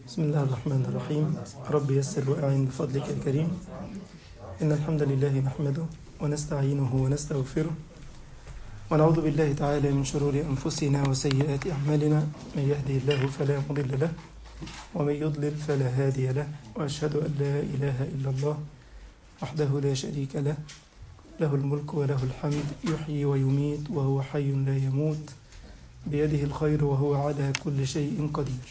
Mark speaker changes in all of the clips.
Speaker 1: بسم الله الرحمن الرحيم رب يسر وأعن بفضلك الكريم إن الحمد لله نحمده ونستعينه ونستغفره ونعوذ بالله تعالى من شرور أنفسنا وسيئات أعمالنا من يهدي الله فلا مضل له ومن يضلل فلا هادي له وأشهد أن لا إله إلا الله وحده لا شريك له له الملك وله الحمد يحيي ويميت وهو حي لا يموت بيده الخير وهو على كل شيء قدير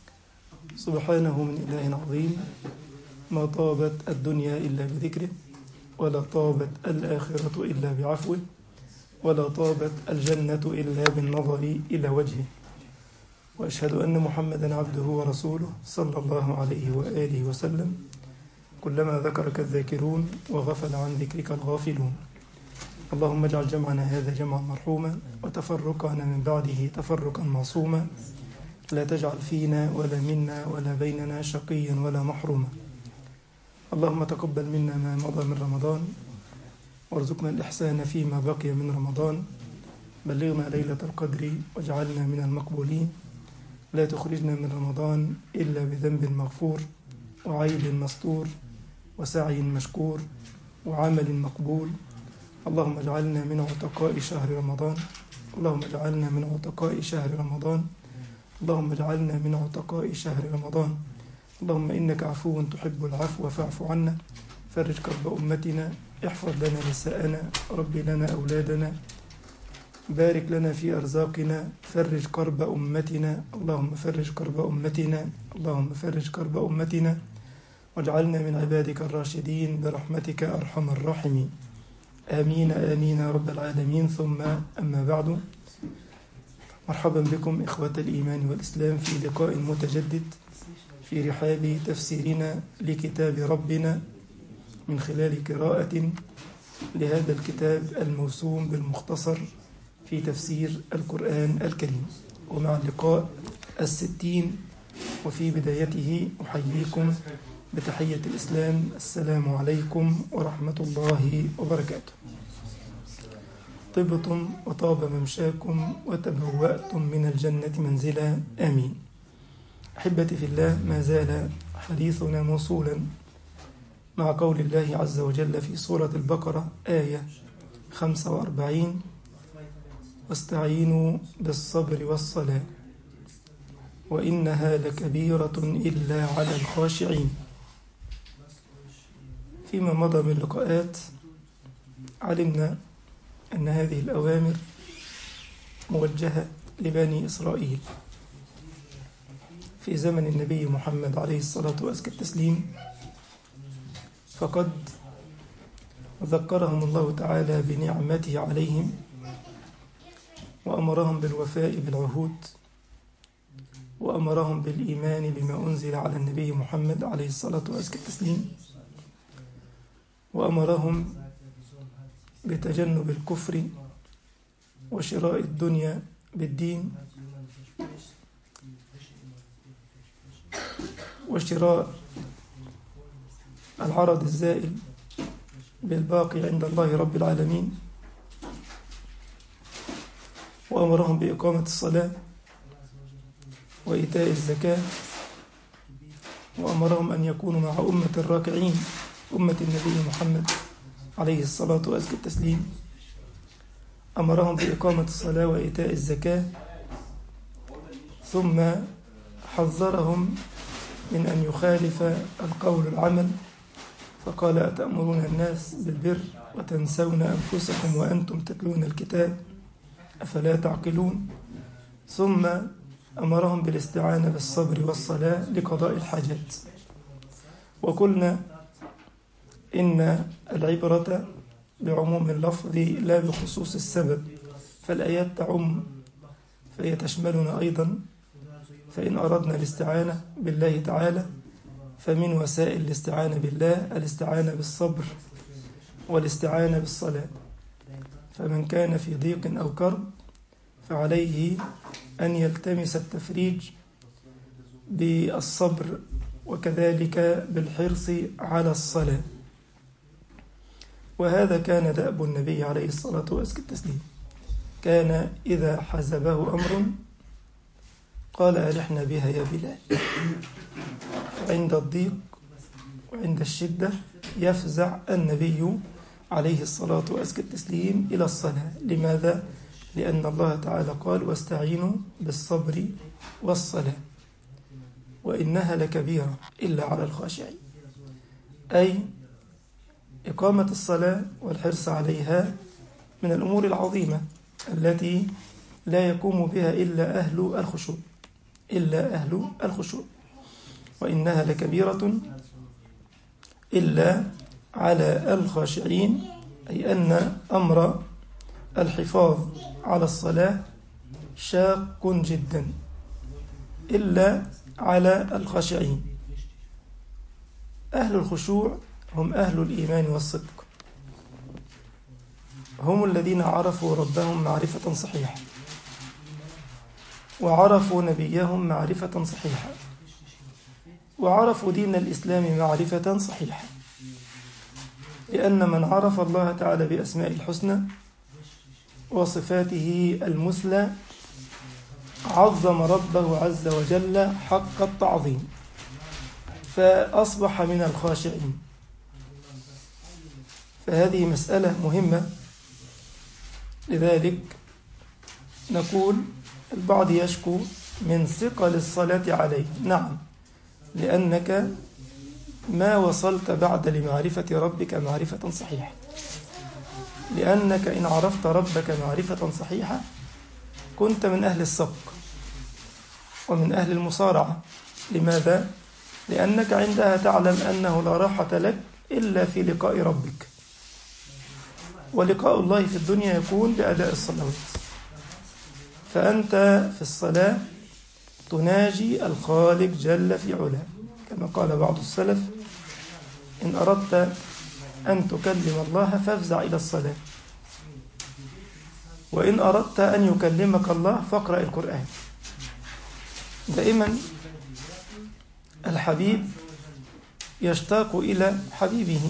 Speaker 1: سبحانه من إله عظيم ما طابت الدنيا إلا بذكره ولا طابت الآخرة إلا بعفوه ولا طابت الجنة إلا بالنظر إلى وجهه وأشهد أن محمدا عبده ورسوله صلى الله عليه وآله وسلم كلما ذكرك الذاكرون وغفل عن ذكرك الغافلون اللهم اجعل جمعنا هذا جمعا مرحوما وتفرقنا من بعده تفرقا معصوما لا تجعل فينا ولا منا ولا بيننا شقيا ولا محروما اللهم تقبل منا ما مضى من رمضان وارزقنا الإحسان فيما بقي من رمضان بلغنا ليلة القدر واجعلنا من المقبولين لا تخرجنا من رمضان إلا بذنب مغفور وعيب مستور وسعي مشكور وعمل مقبول اللهم اجعلنا من عتقاء شهر رمضان اللهم اجعلنا من عتقاء شهر رمضان اللهم اجعلنا من عتقاء شهر رمضان اللهم إنك عفو تحب العفو فاعف عنا فرج كرب أمتنا احفظ لنا نساءنا رب لنا أولادنا بارك لنا في أرزاقنا فرج كرب أمتنا اللهم فرج كرب أمتنا اللهم فرج كرب أمتنا واجعلنا من عبادك الراشدين برحمتك أرحم الراحمين آمين آمين يا رب العالمين ثم أما بعد مرحبا بكم إخوة الإيمان والإسلام في لقاء متجدد في رحاب تفسيرنا لكتاب ربنا من خلال قراءة لهذا الكتاب الموسوم بالمختصر في تفسير القرآن الكريم ومع اللقاء الستين وفي بدايته أحييكم بتحية الإسلام السلام عليكم ورحمة الله وبركاته طبتم وطاب ممشاكم وتبوأتم من الجنة منزلا آمين أحبتي في الله ما زال حديثنا موصولا مع قول الله عز وجل في سورة البقرة آية 45 واستعينوا بالصبر والصلاة وإنها لكبيرة إلا على الخاشعين فيما مضى من لقاءات علمنا أن هذه الأوامر موجهة لبني إسرائيل في زمن النبي محمد عليه الصلاة والتسليم فقد ذكرهم الله تعالى بنعمته عليهم وأمرهم بالوفاء بالعهود وأمرهم بالإيمان بما أنزل على النبي محمد عليه الصلاة والتسليم وأمرهم بتجنب الكفر وشراء الدنيا بالدين وشراء العرض الزائل بالباقي عند الله رب العالمين وأمرهم بإقامة الصلاة وإيتاء الزكاة وأمرهم أن يكونوا مع أمة الراكعين أمة النبي محمد عليه الصلاة وأزكى التسليم أمرهم بإقامة الصلاة وإيتاء الزكاة ثم حذرهم من أن يخالف القول العمل فقال أتأمرون الناس بالبر وتنسون أنفسكم وأنتم تتلون الكتاب أفلا تعقلون ثم أمرهم بالاستعانة بالصبر والصلاة لقضاء الحاجات وقلنا إن العبرة بعموم اللفظ لا بخصوص السبب فالآيات تعم فهي تشملنا أيضا فإن أردنا الاستعانة بالله تعالى فمن وسائل الاستعانة بالله الاستعانة بالصبر والاستعانة بالصلاة فمن كان في ضيق أو كرب فعليه أن يلتمس التفريج بالصبر وكذلك بالحرص على الصلاة وهذا كان دأب النبي عليه الصلاة والسلام كان إذا حزبه أمر قال ألحنا بها يا بلال عند الضيق وعند الشدة يفزع النبي عليه الصلاة وأزكى التسليم إلى الصلاة لماذا؟ لأن الله تعالى قال واستعينوا بالصبر والصلاة وإنها لكبيرة إلا على الخاشعين أي إقامة الصلاة والحرص عليها من الأمور العظيمة التي لا يقوم بها إلا أهل الخشوع إلا أهل الخشوع وإنها لكبيرة إلا على الخاشعين أي أن أمر الحفاظ على الصلاة شاق جدا إلا على الخاشعين أهل الخشوع هم أهل الإيمان والصدق هم الذين عرفوا ربهم معرفة صحيحة وعرفوا نبيهم معرفة صحيحة وعرفوا دين الإسلام معرفة صحيحة لأن من عرف الله تعالى بأسماء الحسنى وصفاته المثلى عظم ربه عز وجل حق التعظيم فأصبح من الخاشعين فهذه مسألة مهمة لذلك نقول البعض يشكو من ثقل الصلاة عليه نعم لأنك ما وصلت بعد لمعرفة ربك معرفة صحيحة لأنك إن عرفت ربك معرفة صحيحة كنت من أهل السبق ومن أهل المصارعة لماذا؟ لأنك عندها تعلم أنه لا راحة لك إلا في لقاء ربك ولقاء الله في الدنيا يكون بأداء الصلوات فأنت في الصلاة تناجي الخالق جل في علاه كما قال بعض السلف إن أردت أن تكلم الله فافزع إلى الصلاة وإن أردت أن يكلمك الله فاقرأ القرآن دائما الحبيب يشتاق إلى حبيبه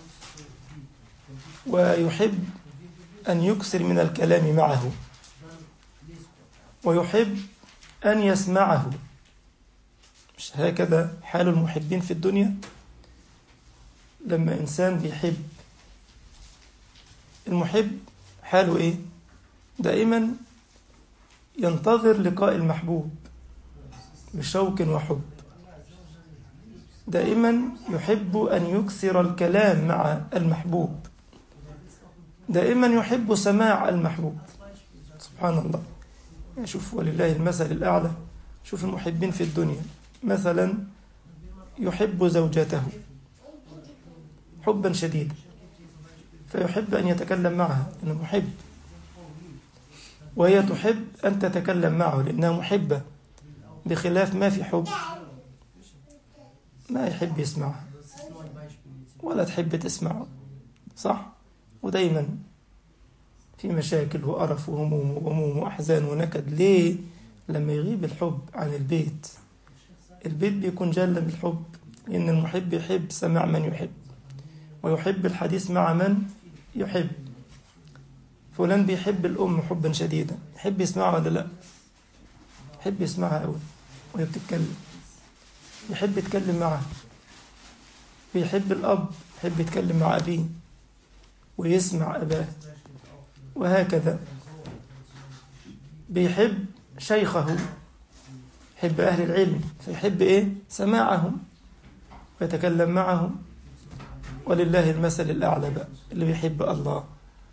Speaker 1: ويحب أن يكسر من الكلام معه ويحب أن يسمعه مش هكذا حال المحبين في الدنيا لما إنسان بيحب المحب حاله إيه دائما ينتظر لقاء المحبوب بشوق وحب دائما يحب أن يكثر الكلام مع المحبوب دائما يحب سماع المحبوب سبحان الله يعني شوف ولله المثل الأعلى شوف المحبين في الدنيا مثلا يحب زوجته حبا شديدا فيحب أن يتكلم معها إنه محب وهي تحب أن تتكلم معه لأنها محبة بخلاف ما في حب ما يحب يسمعها ولا تحب تسمعه صح ودايما في مشاكل وقرف وهموم وغموم وأحزان ونكد ليه لما يغيب الحب عن البيت البيت بيكون جل بالحب لأن المحب يحب سماع من يحب ويحب الحديث مع من يحب فلان بيحب الأم حبا شديدا يحب يسمعها ولا لا يحب يسمعها أوي وهي بتتكلم يحب يتكلم معها بيحب الأب يحب يتكلم مع أبيه ويسمع أباه وهكذا بيحب شيخه يحب أهل العلم فيحب إيه سماعهم ويتكلم معهم ولله المثل الأعلى بقى اللي بيحب الله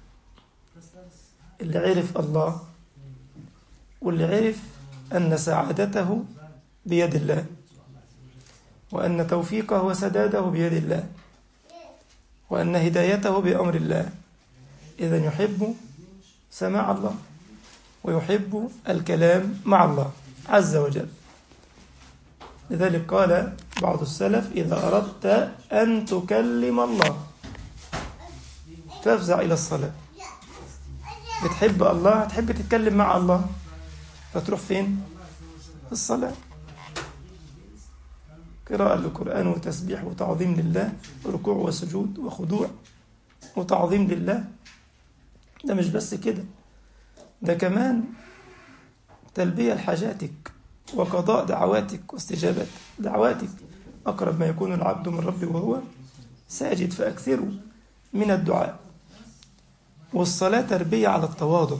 Speaker 1: اللي عرف الله واللي عرف أن سعادته بيد الله وأن توفيقه وسداده بيد الله وأن هدايته بأمر الله إذا يحب سماع الله ويحب الكلام مع الله عز وجل لذلك قال بعض السلف إذا أردت أن تكلم الله فافزع إلى الصلاة بتحب الله تحب تتكلم مع الله فتروح فين الصلاة قراءة للقرآن وتسبيح وتعظيم لله وركوع وسجود وخضوع وتعظيم لله ده مش بس كده ده كمان تلبية لحاجاتك وقضاء دعواتك واستجابة دعواتك أقرب ما يكون العبد من ربه وهو ساجد فأكثروا من الدعاء والصلاة تربية على التواضع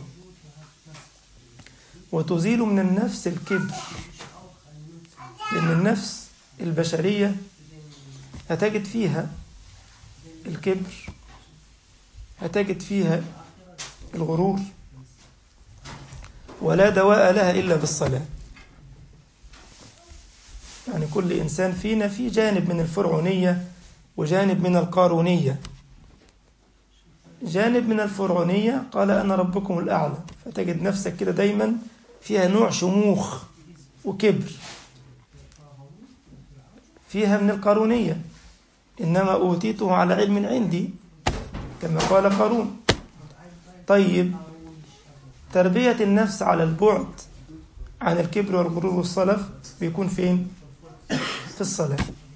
Speaker 1: وتزيل من النفس الكبر لأن النفس البشرية هتجد فيها الكبر هتجد فيها الغرور ولا دواء لها إلا بالصلاة يعني كل إنسان فينا في جانب من الفرعونية وجانب من القارونية جانب من الفرعونية قال أنا ربكم الأعلى فتجد نفسك كده دايما فيها نوع شموخ وكبر فيها من القارونية إنما أوتيته على علم عندي كما قال قارون طيب تربية النفس على البعد عن الكبر والغرور والصلف بيكون فين؟ في الصلاة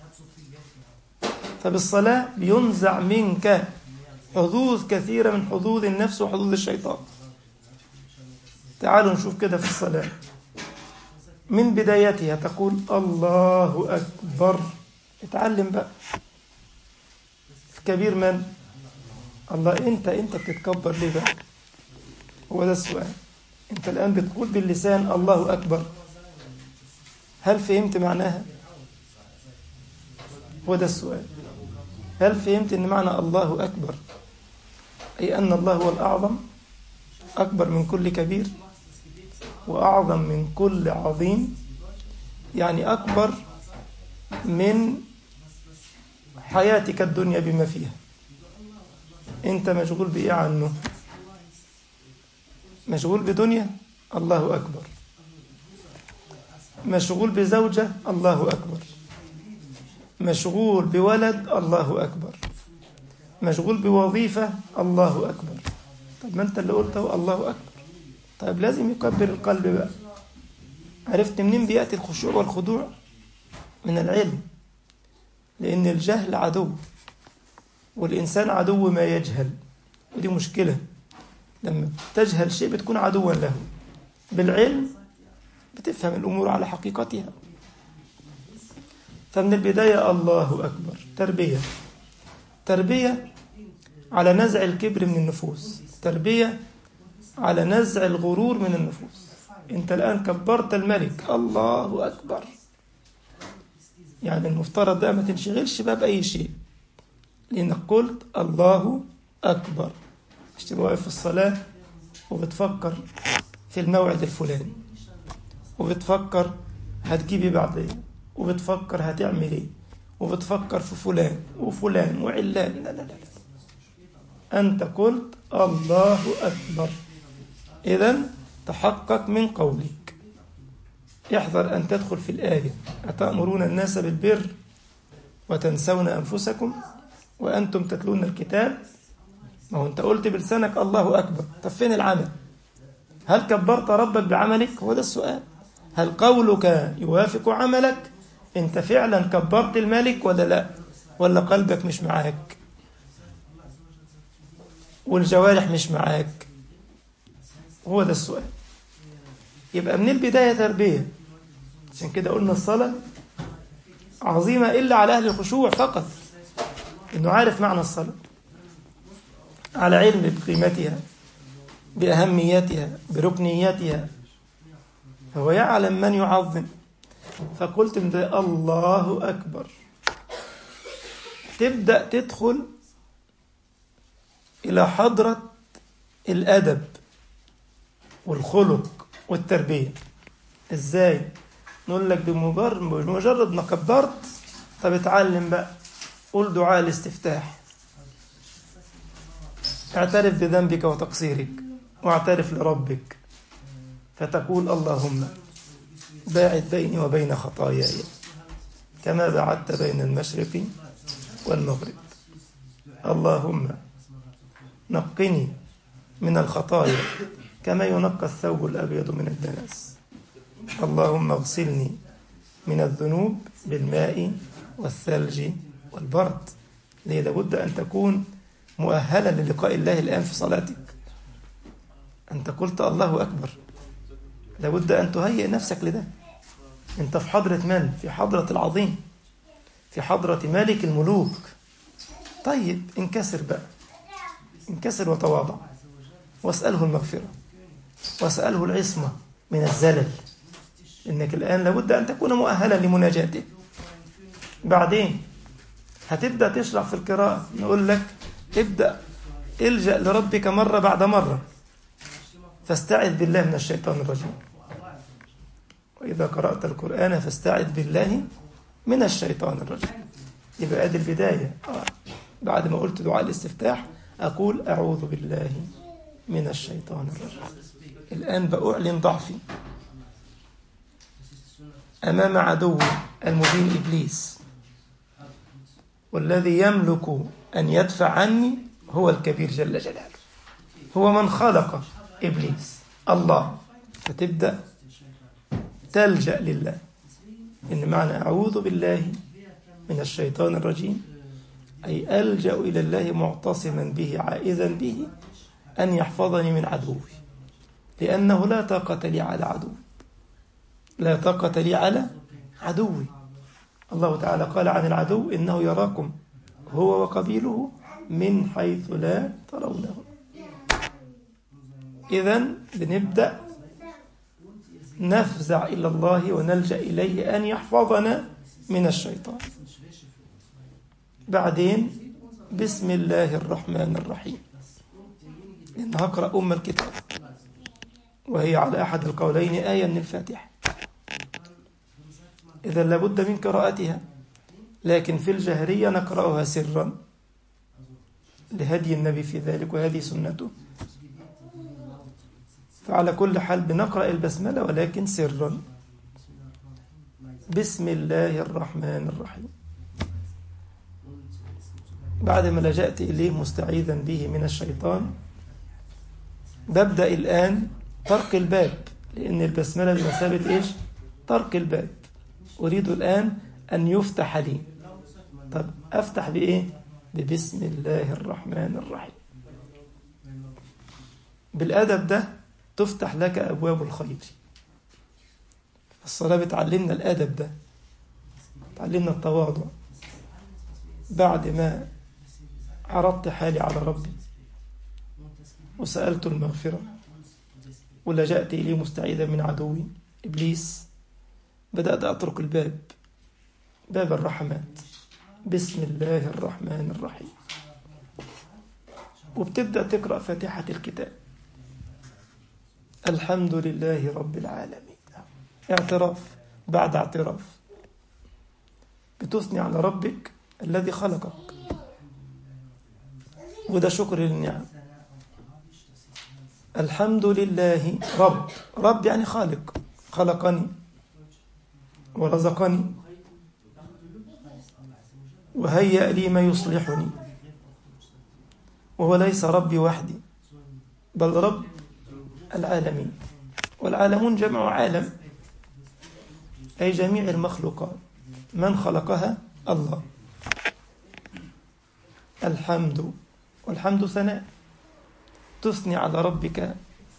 Speaker 1: فبالصلاة بينزع منك حظوظ كثيرة من حظوظ النفس وحظوظ الشيطان تعالوا نشوف كده في الصلاة من بدايتها تقول الله أكبر اتعلم بقى الكبير من الله انت انت بتتكبر ليه بقى هو ده السؤال انت الآن بتقول باللسان الله أكبر هل فهمت معناها هو ده السؤال هل فهمت ان معنى الله أكبر أي أن الله هو الأعظم أكبر من كل كبير وأعظم من كل عظيم يعني أكبر من حياتك الدنيا بما فيها أنت مشغول بإيه عنه مشغول بدنيا الله أكبر مشغول بزوجة الله أكبر مشغول بولد الله أكبر مشغول بوظيفة الله أكبر طب ما أنت اللي قلته الله أكبر طيب لازم يكبر القلب بقى عرفت منين بيأتي الخشوع والخضوع من العلم لأن الجهل عدو والإنسان عدو ما يجهل ودي مشكلة لما تجهل شيء بتكون عدوا له بالعلم بتفهم الأمور على حقيقتها فمن البداية الله أكبر تربية تربية على نزع الكبر من النفوس تربية على نزع الغرور من النفوس انت الآن كبرت الملك الله أكبر يعني المفترض ده ما تنشغلش بقى بأي شيء لأنك قلت الله أكبر مش تبقى واقف في الصلاة وبتفكر في الموعد الفلاني وبتفكر هتجيبي بعدين وبتفكر هتعمل ايه وبتفكر في فلان وفلان وعلان لا لا لا, لا. أنت قلت الله أكبر إذا تحقق من قولك احذر أن تدخل في الآية أتأمرون الناس بالبر وتنسون أنفسكم وأنتم تتلون الكتاب ما هو أنت قلت بلسانك الله أكبر طب فين العمل هل كبرت ربك بعملك هو ده السؤال هل قولك يوافق عملك انت فعلا كبرت الملك ولا لا ولا قلبك مش معاك والجوارح مش معاك هو ده السؤال يبقى من البداية تربية عشان كده قلنا الصلاة عظيمة إلا على أهل الخشوع فقط إنه عارف معنى الصلاة على علم بقيمتها بأهميتها بركنيتها هو يعلم من يعظم فقلت من ده الله أكبر تبدأ تدخل إلى حضرة الأدب والخلق والتربية إزاي؟ نقول لك بمجرد بمجرد ما كبرت طب اتعلم بقى قول دعاء الاستفتاح اعترف بذنبك وتقصيرك واعترف لربك فتقول اللهم باعد بيني وبين خطاياي كما بعدت بين المشرق والمغرب اللهم نقني من الخطايا كما ينقى الثوب الأبيض من الدنس اللهم اغسلني من الذنوب بالماء والثلج والبرد ليه لابد أن تكون مؤهلا للقاء الله الآن في صلاتك أنت قلت الله أكبر لابد أن تهيئ نفسك لده أنت في حضرة من؟ في حضرة العظيم في حضرة ملك الملوك طيب انكسر بقى انكسر وتواضع واسأله المغفرة واسأله العصمة من الزلل إنك الآن لابد أن تكون مؤهلا لمناجاته بعدين هتبدأ تشرح في القراءة نقول لك ابدأ الجأ لربك مرة بعد مرة فاستعذ بالله من الشيطان الرجيم وإذا قرأت القرآن فاستعذ بالله من الشيطان الرجيم يبقى ادي البداية آه. بعد ما قلت دعاء الاستفتاح أقول أعوذ بالله من الشيطان الرجيم الآن بأعلن ضعفي أمام عدو المبين إبليس والذي يملك أن يدفع عني هو الكبير جل جلاله هو من خلق إبليس الله فتبدأ تلجأ لله إن معنى أعوذ بالله من الشيطان الرجيم أي ألجأ إلى الله معتصما به عائذا به أن يحفظني من عدوي لأنه لا طاقة لي على عدو لا طاقة لي على عدوي الله تعالى قال عن العدو إنه يراكم هو وقبيله من حيث لا ترونه إذا بنبدأ نفزع إلى الله ونلجأ إليه أن يحفظنا من الشيطان بعدين بسم الله الرحمن الرحيم إن هقرأ أم الكتاب وهي على أحد القولين آية من الفاتحة إذا لابد من قراءتها لكن في الجهرية نقرأها سرا لهدي النبي في ذلك وهذه سنته فعلى كل حال بنقرأ البسملة ولكن سرا بسم الله الرحمن الرحيم بعد ما لجأت إليه مستعيذا به من الشيطان ببدأ الآن طرق الباب لأن البسملة بمثابة إيش؟ طرق الباب أريد الآن أن يفتح لي طب أفتح بإيه؟ ببسم الله الرحمن الرحيم بالأدب ده تفتح لك أبواب الخير الصلاة بتعلمنا الأدب ده تعلمنا التواضع بعد ما عرضت حالي على ربي وسألت المغفرة ولجأت إليه مستعيذا من عدوي إبليس بدأت أطرق الباب باب الرحمات بسم الله الرحمن الرحيم وبتبدأ تقرأ فاتحة الكتاب الحمد لله رب العالمين اعتراف بعد اعتراف بتثني على ربك الذي خلقك وده شكر للنعم الحمد لله رب رب يعني خالق خلقني ورزقني وهيأ لي ما يصلحني وهو ليس ربي وحدي بل رب العالمين والعالمون جمع عالم أي جميع المخلوقات من خلقها الله الحمد والحمد ثناء تثني على ربك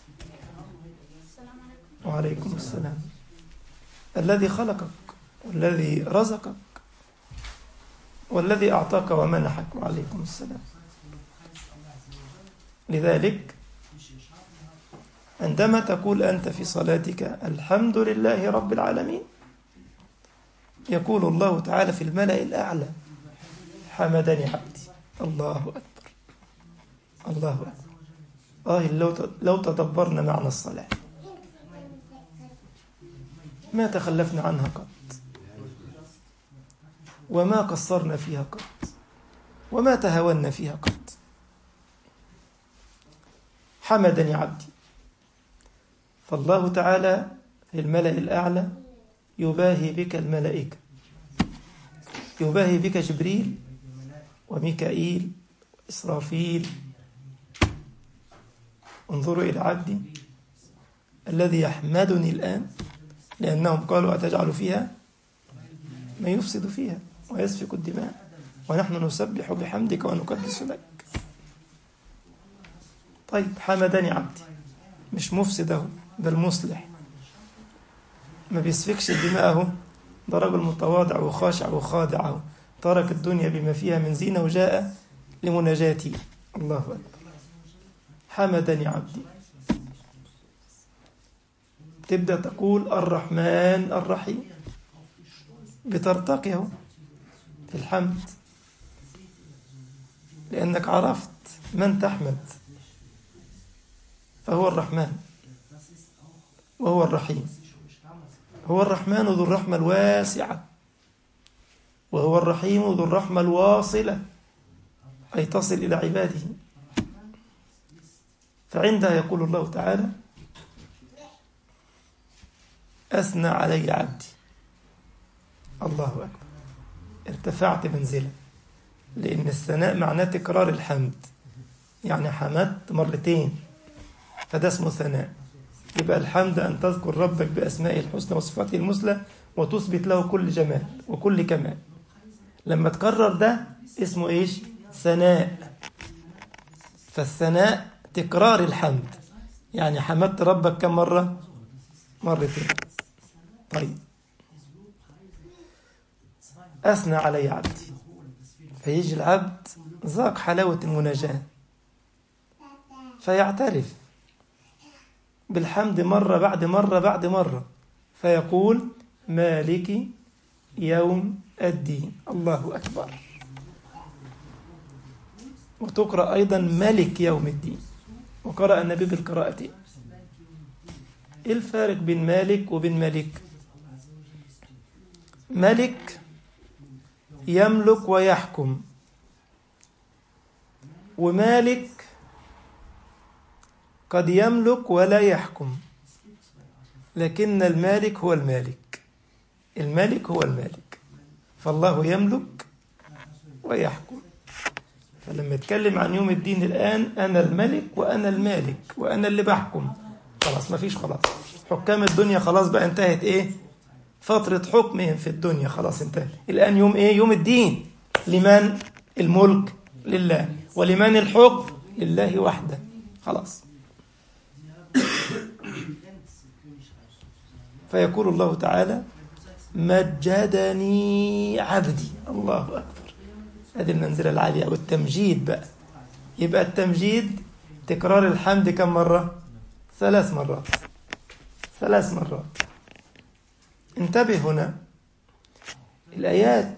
Speaker 1: وعليكم السلام الذي خلقك والذي رزقك والذي أعطاك ومنحك وعليكم السلام لذلك عندما تقول أنت في صلاتك الحمد لله رب العالمين يقول الله تعالى في الملأ الأعلى حمدني عبدي الله أكبر الله أكبر آه لو لو تدبرنا معنى الصلاة ما تخلفنا عنها قط وما قصرنا فيها قط وما تهاونا فيها قط حمدني عبدي فالله تعالى في الملأ الأعلى يباهي بك الملائكة يباهي بك جبريل وميكائيل وإسرافيل انظروا إلى عبدي الذي يحمدني الآن لأنهم قالوا أتجعل فيها ما يفسد فيها ويسفك الدماء ونحن نسبح بحمدك ونقدس لك طيب حمدني عبدي مش مفسد اهو ده المصلح ما بيسفكش الدماء اهو ده راجل متواضع وخاشع وخاضع اهو ترك الدنيا بما فيها من زينة وجاء لمناجاتي الله أكبر حمدني عبدي تبدأ تقول الرحمن الرحيم بترتقي اهو في الحمد لأنك عرفت من تحمد فهو الرحمن وهو الرحيم هو الرحمن ذو الرحمة الواسعة وهو الرحيم ذو الرحمة الواصلة أي تصل إلى عباده فعندها يقول الله تعالى أثنى علي عبدي الله أكبر ارتفعت منزلا لأن الثناء معناه تكرار الحمد يعني حمدت مرتين فده اسمه ثناء يبقى الحمد أن تذكر ربك بأسمائه الحسنى وصفاته المثلى وتثبت له كل جمال وكل كمال لما تكرر ده اسمه إيش ثناء فالثناء تكرار الحمد يعني حمدت ربك كم مرة مرتين طيب أثنى علي عبدي فيجي العبد ذاق حلاوة المناجاة فيعترف بالحمد مرة بعد مرة بعد مرة فيقول مالك يوم الدين الله أكبر وتقرأ أيضا ملك يوم الدين وقرأ النبي بالقراءتين إيه الفارق بين مالك وبين ملك ملك يملك ويحكم ومالك قد يملك ولا يحكم لكن المالك هو المالك الملك هو المالك فالله يملك ويحكم فلما يتكلم عن يوم الدين الآن أنا الملك وأنا المالك وأنا اللي بحكم خلاص ما فيش خلاص حكام الدنيا خلاص بقى انتهت إيه فترة حكمهم في الدنيا خلاص انتهت الآن يوم إيه يوم الدين لمن الملك لله ولمن الحكم لله وحده خلاص فيقول الله تعالى مجدني عبدي الله أكبر هذه المنزلة العالية والتمجيد بقى يبقى التمجيد تكرار الحمد كم مرة ثلاث مرات ثلاث مرات انتبه هنا الآيات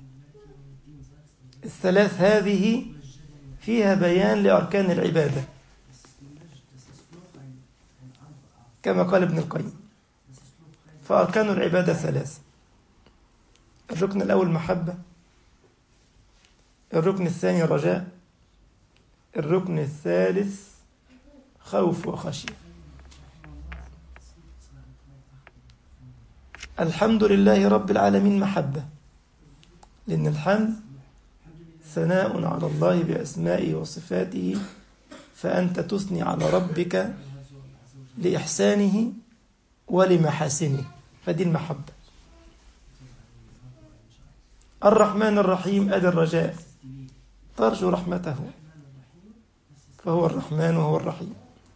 Speaker 1: الثلاث هذه فيها بيان لأركان العبادة كما قال ابن القيم فأركان العبادة ثلاث الركن الأول محبة الركن الثاني رجاء الركن الثالث خوف وخشية الحمد لله رب العالمين محبة لأن الحمد ثناء على الله بأسمائه وصفاته فأنت تثني على ربك لإحسانه ولمحاسنه فدي المحبة الرحمن الرحيم أدي الرجاء ترجو رحمته فهو الرحمن وهو الرحيم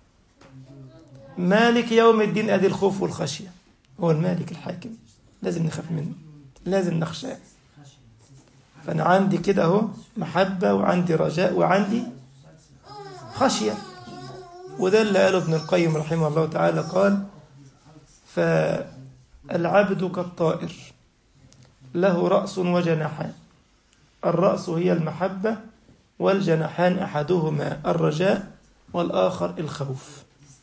Speaker 1: مالك يوم الدين أدي الخوف والخشية هو المالك الحاكم لازم نخاف منه لازم نخشاه فأنا عندي كده أهو محبة وعندي رجاء وعندي خشية وده اللي قاله ابن القيم رحمه الله تعالى قال فالعبد كالطائر له رأس وجناحان الرأس هي المحبة والجناحان أحدهما الرجاء والآخر الخوف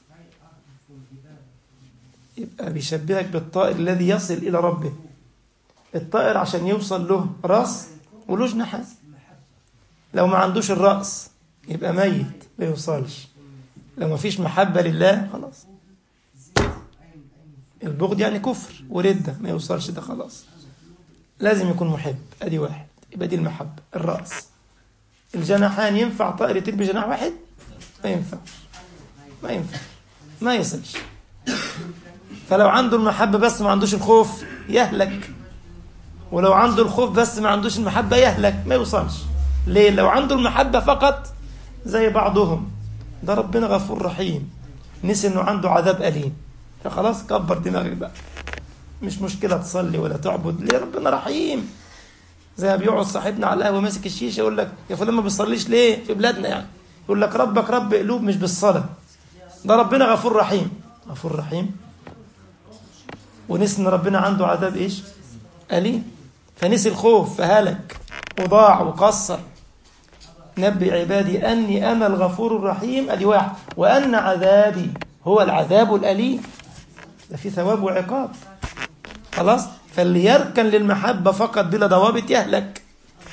Speaker 1: يبقى بيشبهك بالطائر الذي يصل إلى ربه الطائر عشان يوصل له رأس وله جناحان لو ما عندوش الرأس يبقى ميت ما يوصلش لو ما فيش محبة لله خلاص البغض يعني كفر وردة ما يوصلش ده خلاص لازم يكون محب ادي واحد يبقى دي المحبة الرأس الجناحان ينفع طائر يطير بجناح واحد ما ينفع ما ينفع ما يصلش فلو عنده المحبة بس ما عندوش الخوف يهلك ولو عنده الخوف بس ما عندوش المحبة يهلك ما يوصلش ليه لو عنده المحبة فقط زي بعضهم ده ربنا غفور رحيم نسي انه عنده عذاب أليم فخلاص كبر دماغك بقى مش مشكلة تصلي ولا تعبد ليه ربنا رحيم زي ما بيقعد صاحبنا على القهوه ماسك الشيشه يقول لك يا فلان ما بيصليش ليه في بلادنا يعني يقول لك ربك رب قلوب مش بالصلاه ده ربنا غفور رحيم غفور رحيم ونسي ان ربنا عنده عذاب ايش اليم فنسي الخوف فهلك وضاع وقصر نبي عبادي اني انا الغفور الرحيم ادي واحد وان عذابي هو العذاب الاليم ده في ثواب وعقاب خلاص فاللي يركن للمحبة فقط بلا ضوابط يهلك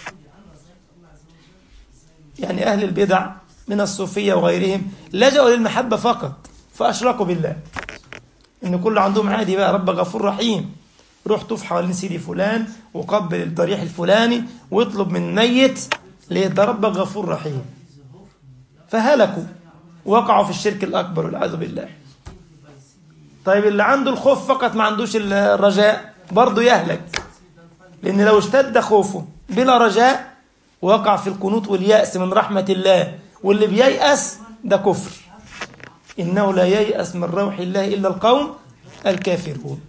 Speaker 1: يعني أهل البدع من الصوفية وغيرهم لجأوا للمحبة فقط فأشركوا بالله إن كل عندهم عادي بقى رب غفور رحيم روح طوف حوالين سيدي فلان وقبل الضريح الفلاني واطلب من ميت ليه ده ربك غفور رحيم فهلكوا وقعوا في الشرك الأكبر والعياذ بالله طيب اللي عنده الخوف فقط ما عندوش الرجاء برضه يهلك لأن لو اشتد خوفه بلا رجاء وقع في القنوط واليأس من رحمة الله واللي بييأس ده كفر إنه لا ييأس من روح الله إلا القوم الكافرون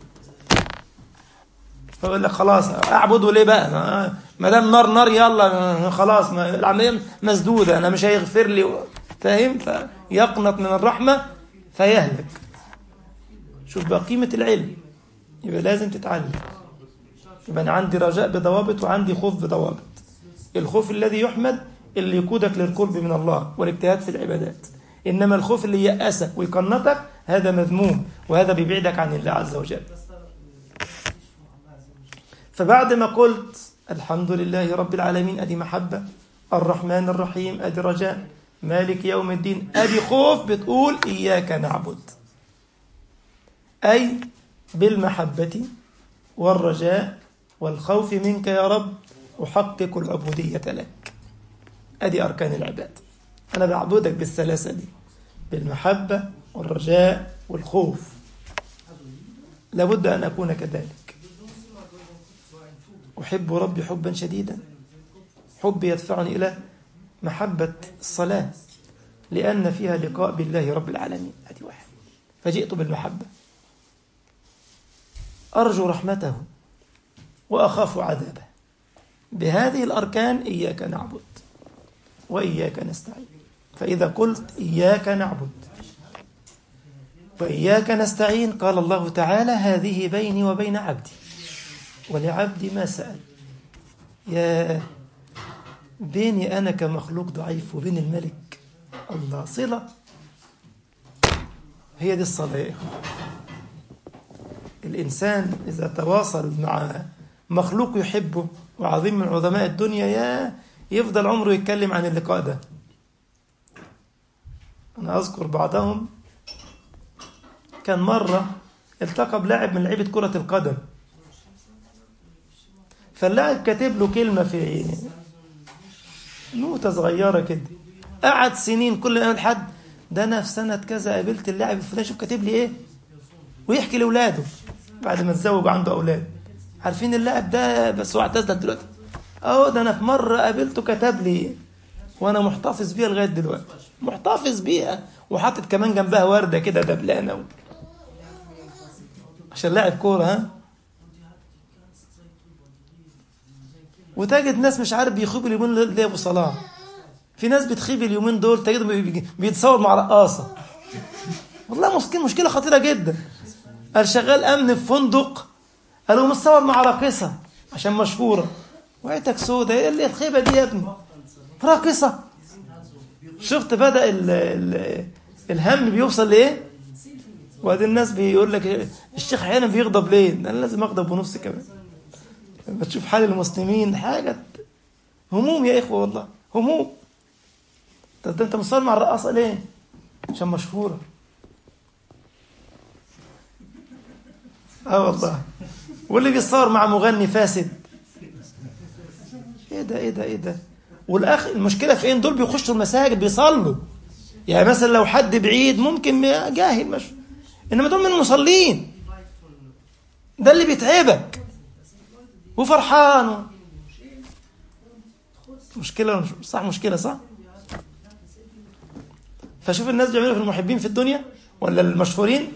Speaker 1: فيقول لك خلاص اعبده ليه بقى ما دام نار نار يلا خلاص ما العمليه مسدوده انا مش هيغفر لي فاهم فيقنط من الرحمه فيهلك شوف بقى قيمه العلم يبقى لازم تتعلم يبقى انا عندي رجاء بضوابط وعندي خوف بضوابط الخوف الذي يحمد اللي يقودك للقرب من الله والاجتهاد في العبادات انما الخوف اللي يأسك ويقنطك هذا مذموم وهذا بيبعدك عن الله عز وجل فبعد ما قلت الحمد لله رب العالمين ادي محبه الرحمن الرحيم ادي رجاء مالك يوم الدين ادي خوف بتقول اياك نعبد اي بالمحبه والرجاء والخوف منك يا رب احقق العبوديه لك ادي اركان العباد انا بعبدك بالثلاثه دي بالمحبه والرجاء والخوف لابد ان اكون كذلك أحب ربي حبا شديدا حبي يدفعني إلى محبة الصلاة لأن فيها لقاء بالله رب العالمين هذه واحد فجئت بالمحبة أرجو رحمته وأخاف عذابه بهذه الأركان إياك نعبد وإياك نستعين فإذا قلت إياك نعبد وإياك نستعين قال الله تعالى هذه بيني وبين عبدي ولعبدي ما سأل يا بيني أنا كمخلوق ضعيف وبين الملك الله صلة هي دي الصلاة يا إخوة الإنسان إذا تواصل مع مخلوق يحبه وعظيم من عظماء الدنيا يا يفضل عمره يتكلم عن اللقاء ده أنا أذكر بعضهم كان مرة التقى بلاعب من لعيبة كرة القدم فاللاعب كاتب له كلمة في نوتة صغيرة كده قعد سنين كل ما يقول حد ده أنا في سنة كذا قابلت اللاعب الفلاني شوف كاتب لي إيه ويحكي لأولاده بعد ما اتزوج وعنده أولاد عارفين اللاعب ده بس هو اعتزل دلوقتي أهو ده أنا في مرة قابلته كتب لي وأنا محتفظ بيها لغاية دلوقتي محتفظ بيها وحاطط كمان جنبها وردة كده دبلانة عشان لاعب كورة ها وتجد ناس مش عارف بيخيب اليومين اللي ابو صلاح في ناس بتخيب اليومين دول تجد بيتصور مع رقاصه والله مشكله مشكله خطيره جدا قال شغال امن في فندق قالوا متصور مع راقصه عشان مشهوره وعيتك سودة ايه اللي الخيبه دي يا ابني راقصه شفت بدا ال ال الهم بيوصل لايه وادي الناس بيقول لك الشيخ احيانا بيغضب ليه انا لازم اغضب ونص كمان لما تشوف حال المسلمين حاجة هموم يا إخوة والله هموم طب أنت مصور مع الرقاصة ليه؟ عشان مشهورة اه والله واللي بيتصور مع مغني فاسد ايه ده ايه ده ايه ده والاخ المشكله في ان دول بيخشوا المساجد بيصلوا يعني مثلا لو حد بعيد ممكن جاهل مش انما دول من المصلين ده اللي بيتعبك وفرحان مشكلة صح مشكلة صح فشوف الناس بيعملوا في المحبين في الدنيا ولا المشهورين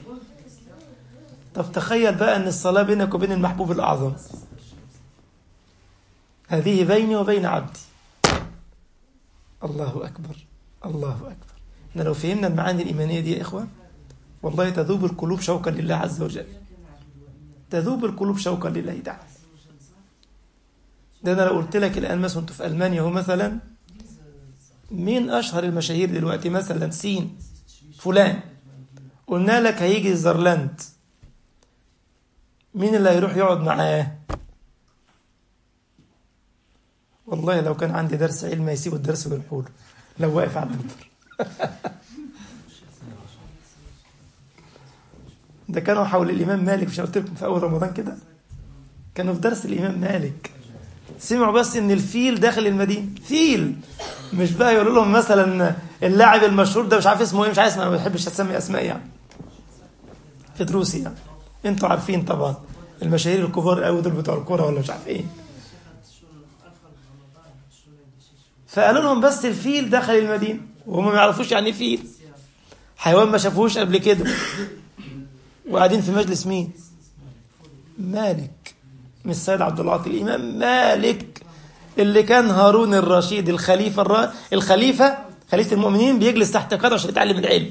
Speaker 1: طب تخيل بقى ان الصلاة بينك وبين المحبوب الأعظم هذه بيني وبين عبدي الله أكبر الله أكبر احنا لو فهمنا المعاني الإيمانية دي يا إخوة والله تذوب القلوب شوقا لله عز وجل تذوب القلوب شوقا لله تعالى ده أنا لو قلت لك الآن مثلا أنتوا في ألمانيا هو مثلا مين أشهر المشاهير دلوقتي مثلا سين فلان قلنا لك هيجي الزرلاند مين اللي هيروح يقعد معاه والله لو كان عندي درس علم يسيب الدرس ويروحوا له لو واقف على المنبر ده كانوا حول الإمام مالك مش قلت لكم في أول رمضان كده كانوا في درس الإمام مالك سمعوا بس إن الفيل داخل المدينة فيل مش بقى يقولوا لهم مثلا اللاعب المشهور ده مش عارف اسمه ايه مش عارف اسمه ما بحبش اسمي اسماء يعني في دروسي يعني انتوا عارفين طبعا المشاهير الكبار قوي دول بتوع الكوره ولا مش عارف ايه فقالوا لهم بس الفيل دخل المدينه وهم ما يعرفوش يعني ايه فيل حيوان ما شافوهوش قبل كده وقاعدين في مجلس مين مالك مش السيد عبد العاطي الامام مالك اللي كان هارون الرشيد الخليفه الر... الخليفه خليفه المؤمنين بيجلس تحت قدره عشان يتعلم العلم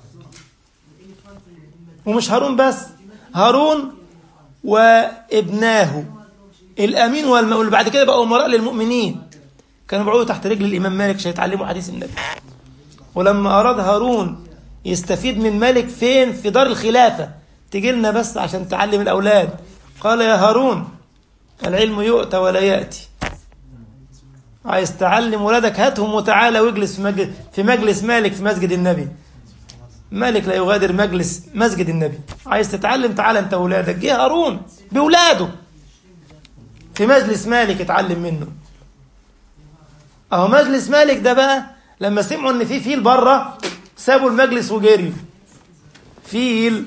Speaker 1: ومش هارون بس هارون وابناه الامين والمولى بعد كده بقوا امراء للمؤمنين كانوا بيقعدوا تحت رجل الامام مالك عشان يتعلموا حديث النبي ولما اراد هارون يستفيد من مالك فين في دار الخلافه تجي لنا بس عشان تعلم الاولاد قال يا هارون العلم يؤتى ولا ياتي عايز تعلم ولادك هاتهم وتعالى واجلس في مجلس في مجلس مالك في مسجد النبي مالك لا يغادر مجلس مسجد النبي عايز تتعلم تعالى انت واولادك جه هارون باولاده في مجلس مالك اتعلم منه اهو مجلس مالك ده بقى لما سمعوا ان في فيل بره سابوا المجلس وجريوا فيل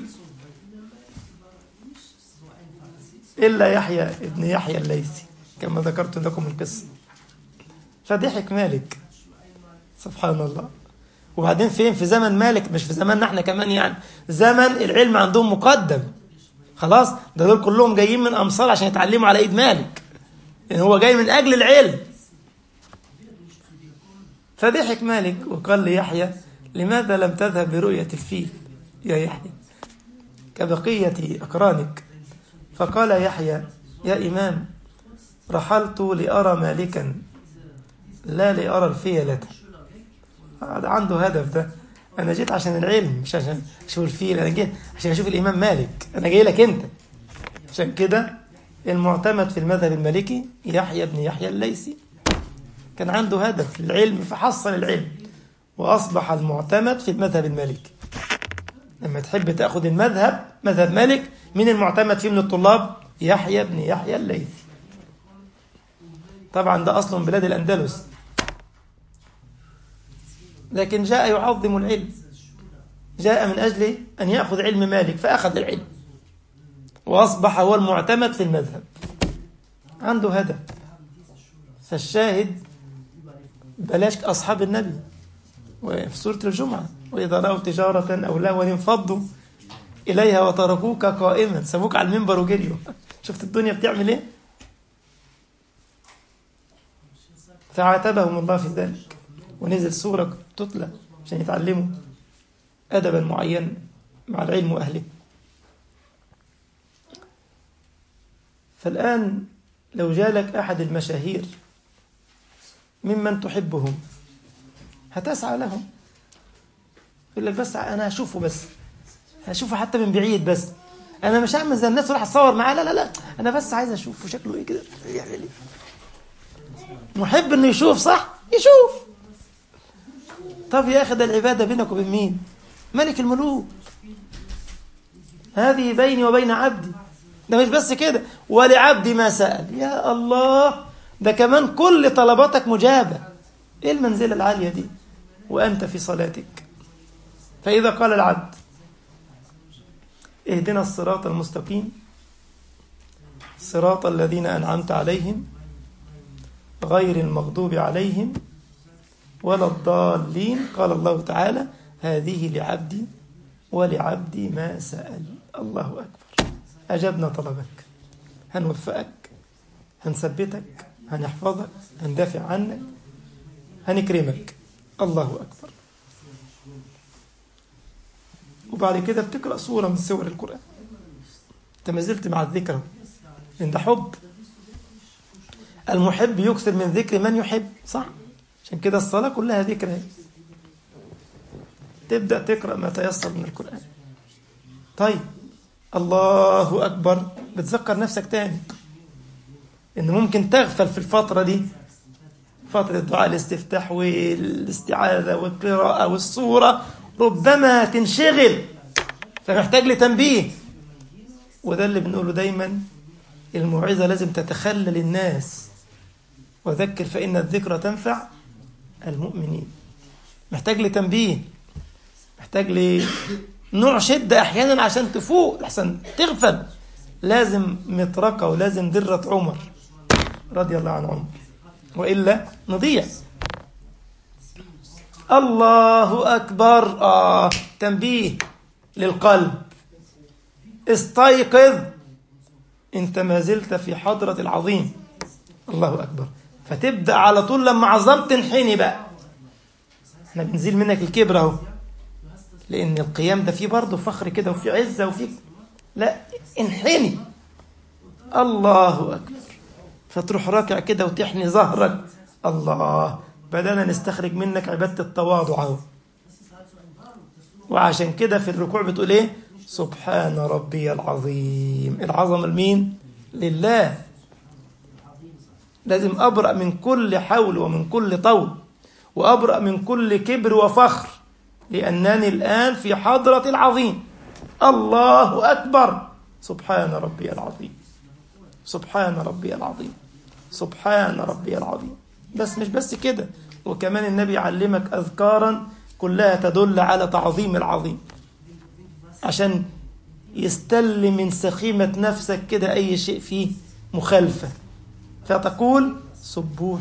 Speaker 1: الا يحيى ابن يحيى الليثي كما ذكرت لكم القصه فضحك مالك سبحان الله وبعدين فين في زمن مالك مش في زماننا احنا كمان يعني زمن العلم عندهم مقدم خلاص ده دول كلهم جايين من امصار عشان يتعلموا على ايد مالك يعني هو جاي من اجل العلم فضحك مالك وقال ليحيى لماذا لم تذهب لرؤية الفيل يا يحيى كبقية أقرانك فقال يحيى يا إمام رحلت لأرى مالكا لا لأرى الفيلة هذا عنده هدف ده أنا جيت عشان العلم مش عشان أشوف الفيل أنا جيت عشان أشوف الإمام مالك أنا جاي لك أنت عشان كده المعتمد في المذهب المالكي يحيى بن يحيى الليثي كان عنده هدف العلم فحصل العلم وأصبح المعتمد في المذهب المالكي لما تحب تأخذ المذهب مذهب مالك من المعتمد فيه من الطلاب يحيى بن يحيى الليثي طبعا ده أصل من بلاد الأندلس لكن جاء يعظم العلم جاء من أجل أن يأخذ علم مالك فأخذ العلم وأصبح هو المعتمد في المذهب عنده هدف فالشاهد بلاش أصحاب النبي وفي سورة الجمعة وإذا رأوا تجارة أو لهوا انفضوا إليها وتركوك قائما سابوك على المنبر وجريوا شفت الدنيا بتعمل إيه فعاتبهم الله في ذلك ونزل سورة تتلى عشان يتعلموا أدبا معينا مع العلم وأهله فالآن لو جالك أحد المشاهير ممن تحبهم هتسعى لهم يقول لك بس أنا هشوفه بس هشوفه حتى من بعيد بس أنا مش هعمل زي الناس وراح أتصور معاه لا لا لا أنا بس عايز أشوفه شكله إيه كده يعمل إيه محب إنه يشوف صح يشوف طب يا أخي ده العبادة بينك وبين مين ملك الملوك هذه بيني وبين عبدي ده مش بس كده ولعبدي ما سأل يا الله ده كمان كل طلباتك مجابة ايه المنزلة العالية دي وأنت في صلاتك فإذا قال العبد اهدنا الصراط المستقيم صراط الذين أنعمت عليهم غير المغضوب عليهم ولا الضالين قال الله تعالى هذه لعبدي ولعبدي ما سأل الله أكبر أجبنا طلبك هنوفقك هنثبتك هنحفظك هندافع عنك هنكرمك الله أكبر وبعد كده بتقرأ سورة من سور القرآن انت ما زلت مع الذكر لأن ده حب المحب يكثر من ذكر من يحب صح عشان كده الصلاة كلها ذكر تبدأ تقرأ ما تيسر من القرآن طيب الله أكبر بتذكر نفسك تاني إن ممكن تغفل في الفترة دي فترة دعاء الاستفتاح والاستعاذة والقراءة والصورة ربما تنشغل فمحتاج لتنبيه وده اللي بنقوله دايما الموعظة لازم تتخلل الناس وذكر فإن الذكرى تنفع المؤمنين محتاج لتنبيه محتاج لنوع شدة أحيانا عشان تفوق عشان تغفل لازم مطرقة ولازم درة عمر رضي الله عن عمر وإلا نضيع الله أكبر آه تنبيه للقلب استيقظ انت ما زلت في حضرة العظيم الله أكبر فتبدأ على طول لما عظمت تنحني بقى احنا بنزيل منك الكبر اهو لأن القيام ده فيه برضه فخر كده وفي عزة وفي لا انحني الله أكبر فتروح راكع كده وتحني ظهرك الله بدأنا نستخرج منك عبادة التواضع اهو وعشان كده في الركوع بتقول ايه سبحان ربي العظيم العظمة لمين لله لازم أبرأ من كل حول ومن كل طول وأبرأ من كل كبر وفخر لأنني الآن في حضرة العظيم الله أكبر سبحان ربي العظيم سبحان ربي العظيم سبحان ربي العظيم بس مش بس كده وكمان النبي علمك أذكارا كلها تدل على تعظيم العظيم عشان يستل من سخيمة نفسك كده أي شيء فيه مخالفة فتقول سبوح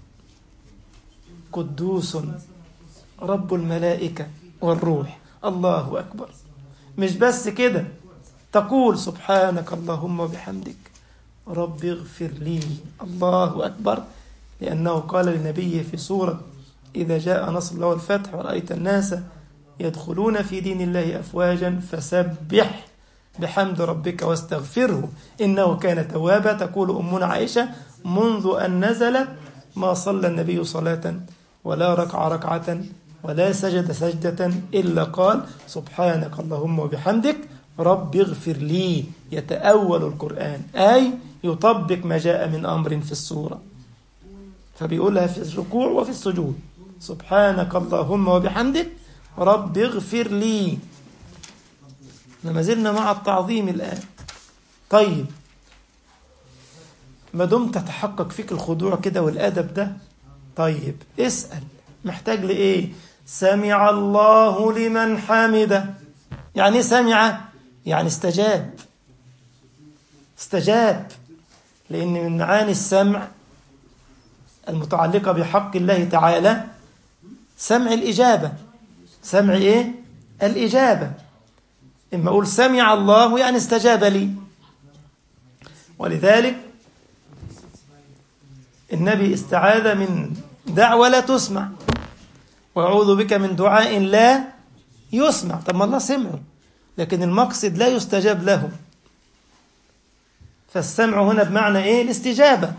Speaker 1: قدوس رب الملائكة والروح الله أكبر مش بس كده تقول سبحانك اللهم وبحمدك رب اغفر لي الله أكبر لأنه قال لنبيه في سورة إذا جاء نصر الله والفتح ورأيت الناس يدخلون في دين الله أفواجا فسبح بحمد ربك واستغفره إنه كان توابا تقول أمنا عائشة منذ أن نزل ما صلى النبي صلاة ولا ركع ركعة ولا سجد سجدة إلا قال سبحانك اللهم وبحمدك رب اغفر لي يتأول القرآن أي يطبق ما جاء من أمر في السورة فبيقولها في الركوع وفي السجود سبحانك اللهم وبحمدك رب اغفر لي ما زلنا مع التعظيم الآن طيب ما دمت تتحقق فيك الخضوع كده والأدب ده طيب اسأل محتاج لإيه سمع الله لمن حمده يعني ايه سمع يعني استجاب استجاب لأن من معاني السمع المتعلقة بحق الله تعالى سمع الإجابة سمع إيه؟ الإجابة إما أقول سمع الله يعني استجاب لي ولذلك النبي استعاذ من دعوة لا تسمع وأعوذ بك من دعاء لا يسمع طب ما الله سمعه لكن المقصد لا يستجاب له فالسمع هنا بمعنى إيه الاستجابة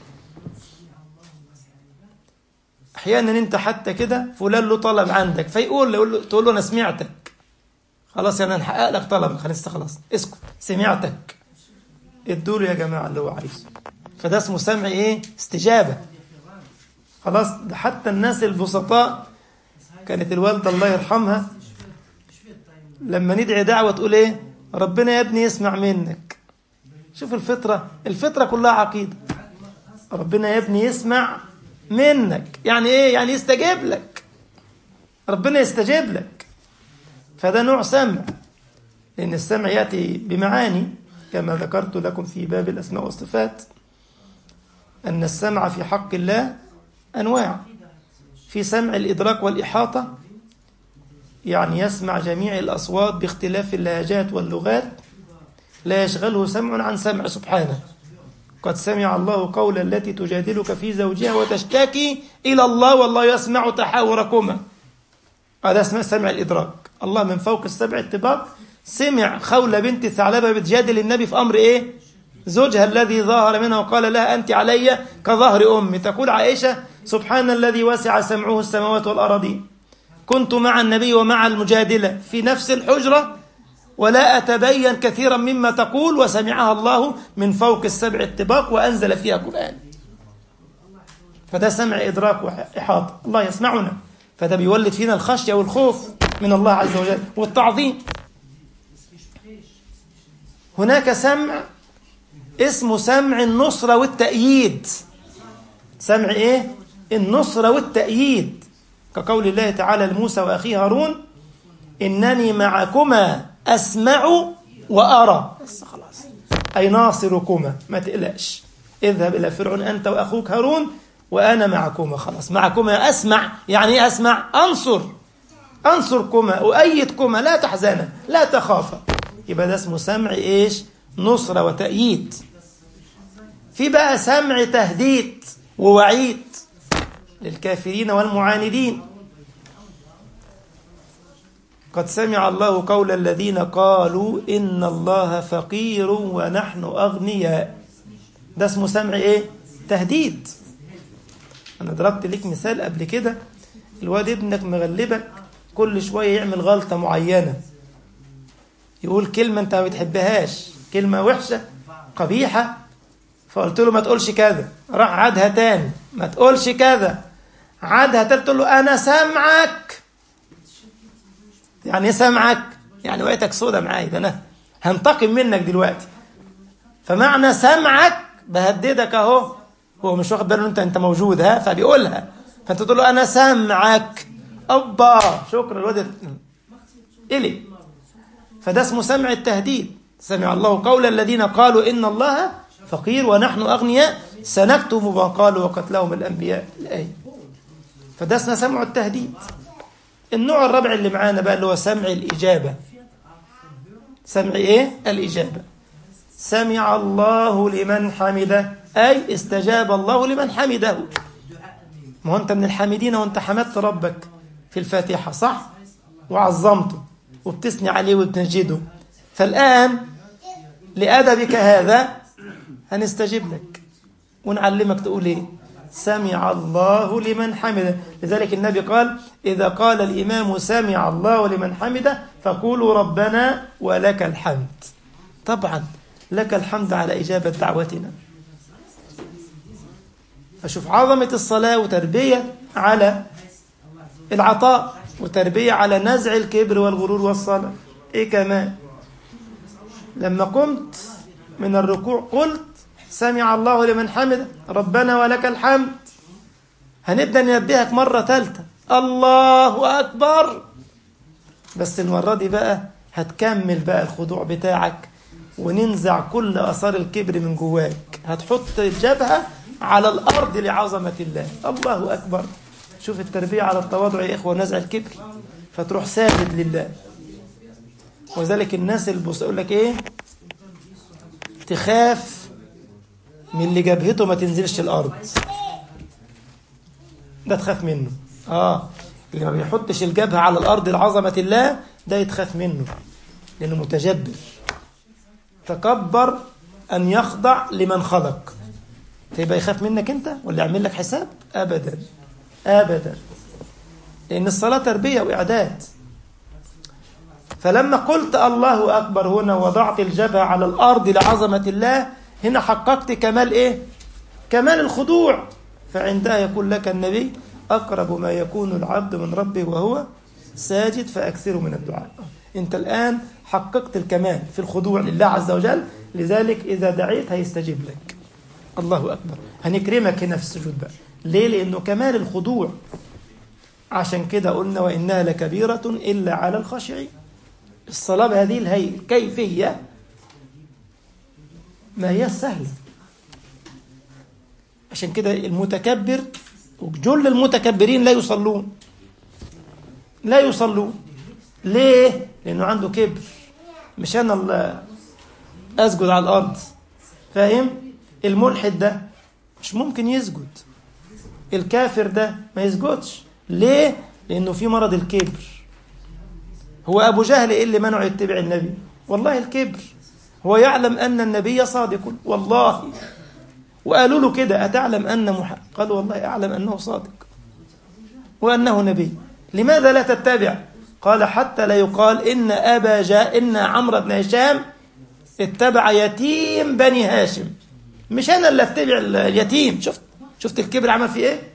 Speaker 1: احيانا انت حتى كده فلان له طلب عندك فيقول له تقول له انا سمعتك خلاص يعني انا هحقق لك طلبك خلاص خلاص اسكت سمعتك ادوا يا جماعه اللي هو عايزه فده اسمه سمع ايه استجابه خلاص ده حتى الناس البسطاء كانت الوالده الله يرحمها لما ندعي دعوه تقول ايه ربنا يا ابني يسمع منك شوف الفطره الفطره كلها عقيده ربنا يا ابني يسمع منك يعني ايه يعني يستجيب لك ربنا يستجيب لك فده نوع سمع لأن السمع يأتي بمعاني كما ذكرت لكم في باب الأسماء والصفات أن السمع في حق الله أنواع في سمع الإدراك والإحاطة يعني يسمع جميع الأصوات باختلاف اللهجات واللغات لا يشغله سمع عن سمع سبحانه قد سمع الله قول التي تجادلك في زوجها وتشتكي إلى الله والله يسمع تحاوركما هذا اسمه سمع الإدراك الله من فوق السبع الطباق سمع خولة بنت ثعلبة بتجادل النبي في أمر إيه زوجها الذي ظهر منها وقال لها أنت علي كظهر أمي تقول عائشة سبحان الذي وسع سمعه السماوات والأراضين كنت مع النبي ومع المجادلة في نفس الحجرة ولا أتبين كثيرا مما تقول وسمعها الله من فوق السبع الطباق وأنزل فيها قرآن فده سمع إدراك وإحاطة الله يسمعنا فده بيولد فينا الخشية والخوف من الله عز وجل والتعظيم هناك سمع اسمه سمع النصرة والتأييد سمع إيه؟ النصرة والتأييد كقول الله تعالى لموسى وأخيه هارون إنني معكما أسمع وأرى بس خلاص أي ناصركما ما تقلقش اذهب إلى فرعون أنت وأخوك هارون وأنا معكما خلاص معكما أسمع يعني إيه أسمع أنصر أنصركما أؤيدكما لا تحزنا لا تخافا يبقى ده اسمه سمع إيش نصرة وتأييد في بقى سمع تهديد ووعيد للكافرين والمعاندين قد سمع الله قول الذين قالوا إن الله فقير ونحن أغنياء ده اسمه سمع إيه؟ تهديد أنا ضربت لك مثال قبل كده الواد ابنك مغلبك كل شوية يعمل غلطة معينة يقول كلمة أنت ما بتحبهاش كلمة وحشة قبيحة فقلت له ما تقولش كذا راح عادها تاني ما تقولش كذا عادها تاني تقول له أنا سامعك يعني ايه سامعك يعني وقتك سودة معايا ده أنا هنتقم منك دلوقتي فمعنى سمعك بهددك أهو هو مش واخد باله انت انت موجود ها فبيقولها فانت تقول له انا سامعك ابا شكرا الواد الي فده اسمه سمع التهديد سمع الله قول الذين قالوا ان الله فقير ونحن اغنياء سنكتب ما قالوا وقتلهم الانبياء الايه فده اسمه سمع التهديد النوع الرابع اللي معانا بقى اللي هو سمع الاجابه سمع ايه الاجابه سمع الله لمن حمده أي استجاب الله لمن حمده ما هو أنت من الحامدين وأنت حمدت ربك في الفاتحة صح وعظمته وبتثني عليه وبتنجده فالآن لأدبك هذا هنستجيب لك ونعلمك تقول إيه سمع الله لمن حمده لذلك النبي قال إذا قال الإمام سمع الله لمن حمده فقولوا ربنا ولك الحمد طبعا لك الحمد على إجابة دعوتنا فشوف عظمة الصلاة وتربية على العطاء وتربية على نزع الكبر والغرور والصلاة إيه كمان لما قمت من الركوع قلت سمع الله لمن حمده ربنا ولك الحمد هنبدأ ننبهك مرة ثالثة الله أكبر بس المرة دي بقى هتكمل بقى الخضوع بتاعك وننزع كل أثار الكبر من جواك هتحط الجبهة على الأرض لعظمة الله الله أكبر شوف التربية على التواضع يا إخوة نزع الكبر فتروح ساجد لله وذلك الناس اللي بص يقول لك إيه تخاف من اللي جبهته ما تنزلش الأرض ده تخاف منه آه اللي ما بيحطش الجبهة على الأرض لعظمة الله ده يتخاف منه لأنه متجبر تكبر أن يخضع لمن خلق فيبقى يخاف منك أنت ولا يعمل لك حساب أبدا أبدا لأن الصلاة تربية وإعداد فلما قلت الله أكبر هنا وضعت الجبهة على الأرض لعظمة الله هنا حققت كمال إيه كمال الخضوع فعندها يقول لك النبي أقرب ما يكون العبد من ربه وهو ساجد فأكثر من الدعاء أنت الآن حققت الكمال في الخضوع لله عز وجل لذلك إذا دعيت هيستجيب لك الله أكبر هنكرمك هنا في السجود بقى ليه لأنه كمال الخضوع عشان كده قلنا وإنها لكبيرة إلا على الخاشعين الصلاة بهذه الهيئة الكيفية ما هي سهلة عشان كده المتكبر وجل المتكبرين لا يصلون لا يصلون ليه؟ لأنه عنده كبر مش أنا اللي أسجد على الأرض فاهم؟ الملحد ده مش ممكن يسجد الكافر ده ما يسجدش ليه لانه في مرض الكبر هو ابو جهل ايه اللي منعه يتبع النبي والله الكبر هو يعلم ان النبي صادق والله وقالوا له كده اتعلم ان محمد قال والله اعلم انه صادق وانه نبي لماذا لا تتبع قال حتى لا يقال ان ابا جاء ان عمرو بن هشام اتبع يتيم بني هاشم مش انا اللي اتبع اليتيم شفت شفت الكبر عمل فيه ايه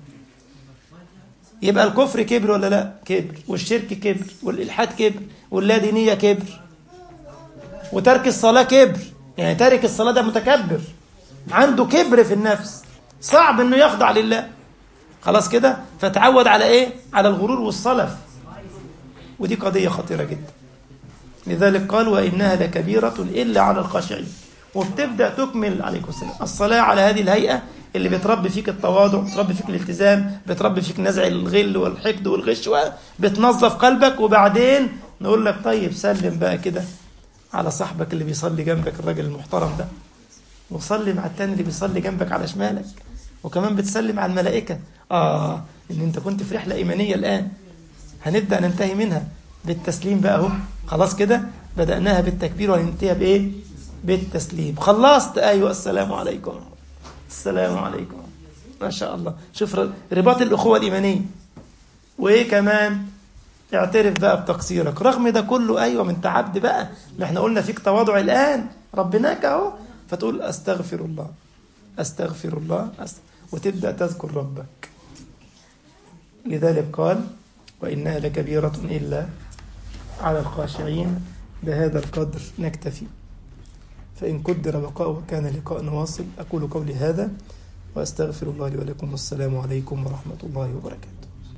Speaker 1: يبقى الكفر كبر ولا لا كبر والشرك كبر والالحاد كبر واللادينيه كبر وترك الصلاه كبر يعني تارك الصلاه ده متكبر عنده كبر في النفس صعب انه يخضع لله خلاص كده فتعود على ايه على الغرور والصلف ودي قضيه خطيره جدا لذلك قال وانها لكبيره الا على الخاشعين وبتبدا تكمل عليكم السلام الصلاه على هذه الهيئه اللي بتربي فيك التواضع بتربي فيك الالتزام بتربي فيك نزع الغل والحقد والغش بتنظف قلبك وبعدين نقول لك طيب سلم بقى كده على صاحبك اللي بيصلي جنبك الراجل المحترم ده وصلي مع التاني اللي بيصلي جنبك على شمالك وكمان بتسلم على الملائكة آه إن أنت كنت في رحلة إيمانية الآن هنبدأ ننتهي منها بالتسليم بقى أهو خلاص كده بدأناها بالتكبير وهننتهي بإيه؟ بالتسليم خلصت أيوة السلام عليكم السلام عليكم ما شاء الله شوف رباط الأخوة الإيمانية وإيه كمان اعترف بقى بتقصيرك رغم ده كله أيوة من تعبد بقى ما احنا قلنا فيك تواضع الآن ربناك أهو فتقول أستغفر الله أستغفر الله أستغفر وتبدأ تذكر ربك لذلك قال وإنها لكبيرة إلا على الخاشعين بهذا القدر نكتفي فإن قدر بقاء وكان لقاء واصل أقول قولي هذا وأستغفر الله لي ولكم والسلام عليكم ورحمة الله وبركاته